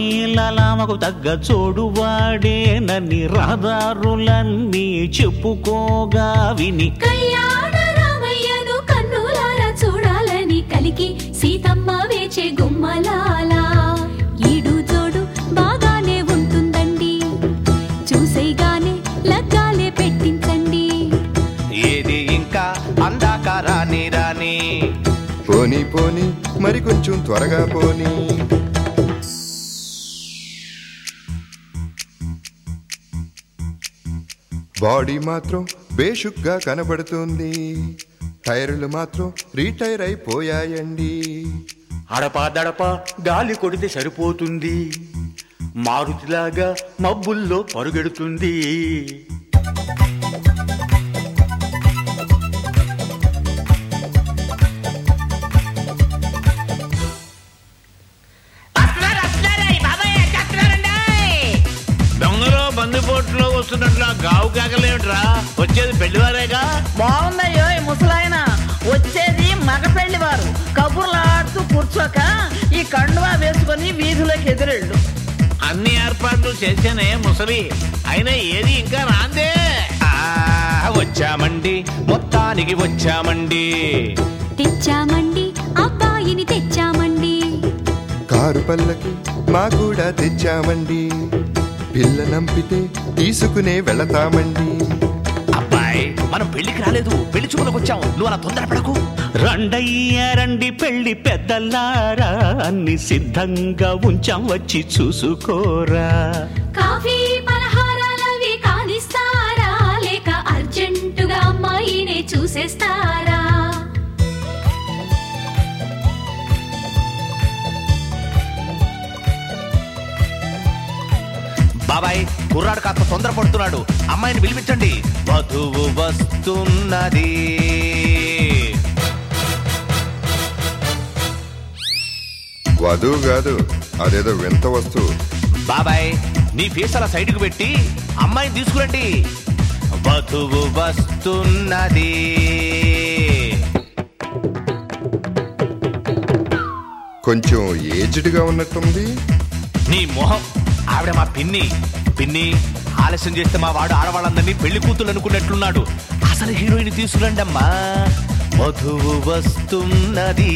లలామకు తగ్గ చోడు వాడేనని రహదారులన్నీ చెప్పుకోగా విని కళ్యాణ రామయ్యను కన్నులారా చూడాలని కలికి సీతమ్మ వేచే గుమ్మలాల ఈడు జోడు బాగానే ఉంటుందండి చూసేగానే లగ్గాలే పెట్టించండి ఏది ఇంకా అందాక రాని రాని పోనీ పోనీ మరి కొంచెం త్వరగా పోనీ బాడీ మాత్రం బేషుగ్గా కనబడుతుంది టైర్లు మాత్రం రీటైర్ అయిపోయాయండి అడపా దడప గాలి కొడితే సరిపోతుంది మారుతిలాగా మబ్బుల్లో పరుగెడుతుంది దొంగలో బందిపోట్లో వస్తున్నట్లు ఆ గావు కాకలేమిట్రా వచ్చేది పెళ్లివారేగా బాగుందయ్యో ఈ ముసలాయన వచ్చేది మగ పెళ్లి వారు కబుర్లాడుతూ కూర్చోక ఈ కండువా వేసుకొని వీధిలోకి ఎదురెళ్ళు అన్ని ఏర్పాట్లు చేసేనే ముసలి అయినా ఏది ఇంకా రాందే ఆ, వచ్చామండి మొత్తానికి వచ్చామండి తెచ్చామండి అబ్బాయిని తెచ్చామండి కారు పల్లకి మా కూడా తెచ్చామండి పిల్ల నంపితే తీసుకునే వెళతామండి అబ్బాయి మనం పెళ్లికి రాలేదు పెళ్లి చూపులకు వచ్చాం నువ్వు అలా తొందరపడకు రండయ్య రండి పెళ్లి పెద్దలారా అన్ని సిద్ధంగా ఉంచాం వచ్చి చూసుకోరా కాఫీ పలహారాలవి కానిస్తారా లేక అర్జెంటుగా అమ్మాయినే చూసేస్తారా బాబాయ్ కుర్రాడు కాస్త తొందరపడుతున్నాడు అమ్మాయిని పిలిపించండి వధువు వస్తున్నది వధువు కాదు అదేదో వింత వస్తువు బాబాయ్ నీ ఫేస్ అలా సైడ్కి పెట్టి అమ్మాయిని తీసుకురండి వధువు వస్తున్నది కొంచెం ఏజ్డ్గా ఉన్నట్టుంది నీ మొహం ఆవిడ మా పిన్ని పిన్ని ఆలస్యం చేస్తే మా వాడు ఆడవాళ్ళందరినీ పెళ్లి కూతురు అనుకున్నట్లున్నాడు అసలు హీరోయిన్ తీసుకురండి అమ్మా వధువు వస్తున్నది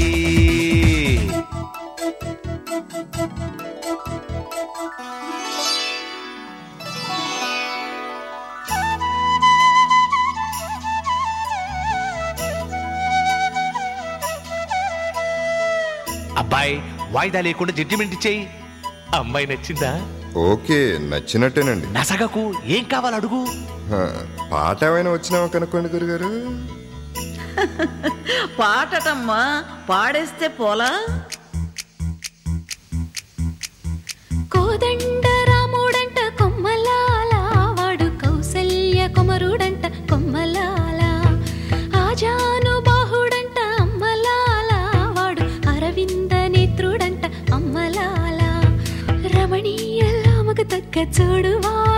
అబ్బాయి వాయిదా లేకుండా జడ్జిమెంట్ ఇచ్చేయి అమ్మాయి నచ్చిందా ఓకే నచ్చినట్టేనండి నసగకు ఏం కావాలి అడుగు హ, పాట ఏమైనా వచ్చినావా కనుక్కోండి గురుగారు పాటటమ్మా పాడేస్తే పోలా కోదండ రాముడంట కొమ్మలాల వాడు కౌసల్య కుమరుడంట కొమ్మలాల ఆజాను బాహుడంట అమ్మలాల వాడు అరవింద నేత్రుడంట అమ్మలాల రమణీయ రామకు తగ్గ చూడువా